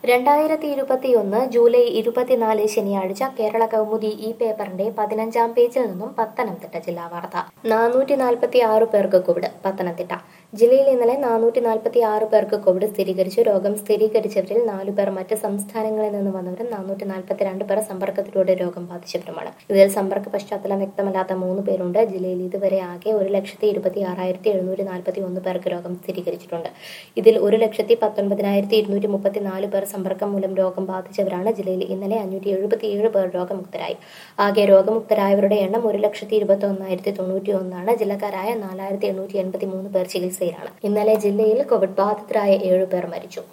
രണ്ടായിരത്തി ഇരുപത്തിയൊന്ന് ജൂലൈ ഇരുപത്തിനാല് ശനിയാഴ്ച കേരള കൗമുദി ഈ പേപ്പറിന്റെ പതിനഞ്ചാം പേജിൽ നിന്നും പത്തനംതിട്ട ജില്ലാ വാർത്ത നാനൂറ്റി നാൽപ്പത്തി ആറ് പേർക്ക് കോവിഡ് പത്തനംതിട്ട ജില്ലയിൽ ഇന്നലെ നാനൂറ്റി നാൽപ്പത്തി ആറ് പേർക്ക് കോവിഡ് സ്ഥിരീകരിച്ചു രോഗം സ്ഥിരീകരിച്ചവരിൽ നാലു പേർ മറ്റ് സംസ്ഥാനങ്ങളിൽ നിന്ന് വന്നവരും നാനൂറ്റി നാൽപ്പത്തിരണ്ട് പേർ സമ്പർക്കത്തിലൂടെ രോഗം ബാധിച്ചവരുമാണ് ഇതിൽ സമ്പർക്ക പശ്ചാത്തലം വ്യക്തമല്ലാത്ത മൂന്ന് പേരുണ്ട് ജില്ലയിൽ ഇതുവരെ ആകെ ഒരു ലക്ഷത്തി ഇരുപത്തി ആറായിരത്തി എഴുന്നൂറ്റി നാൽപ്പത്തി ഒന്ന് പേർക്ക് രോഗം സ്ഥിരീകരിച്ചിട്ടുണ്ട് ഇതിൽ ഒരു ലക്ഷത്തി പത്തൊൻപതിനായിരത്തി ഇരുന്നൂറ്റി മുപ്പത്തിനാല് പേർ സമ്പർക്കം മൂലം രോഗം ബാധിച്ചവരാണ് ജില്ലയിൽ ഇന്നലെ അഞ്ഞൂറ്റി എഴുപത്തിയേഴ് പേർ രോഗമുക്തരായി ആകെ രോഗമുക്തരായവരുടെ എണ്ണം ഒരു ലക്ഷത്തി ഇരുപത്തി ഒന്നായിരത്തി തൊണ്ണൂറ്റി ഒന്നാണ് ജില്ലക്കാരായ നാലായിരത്തി എണ്ണൂറ്റി എൺപത്തി മൂന്ന് പേർ ചികിത്സയിലാണ് ഇന്നലെ ജില്ലയിൽ കോവിഡ് ബാധിതരായ ഏഴ് പേർ മരിച്ചു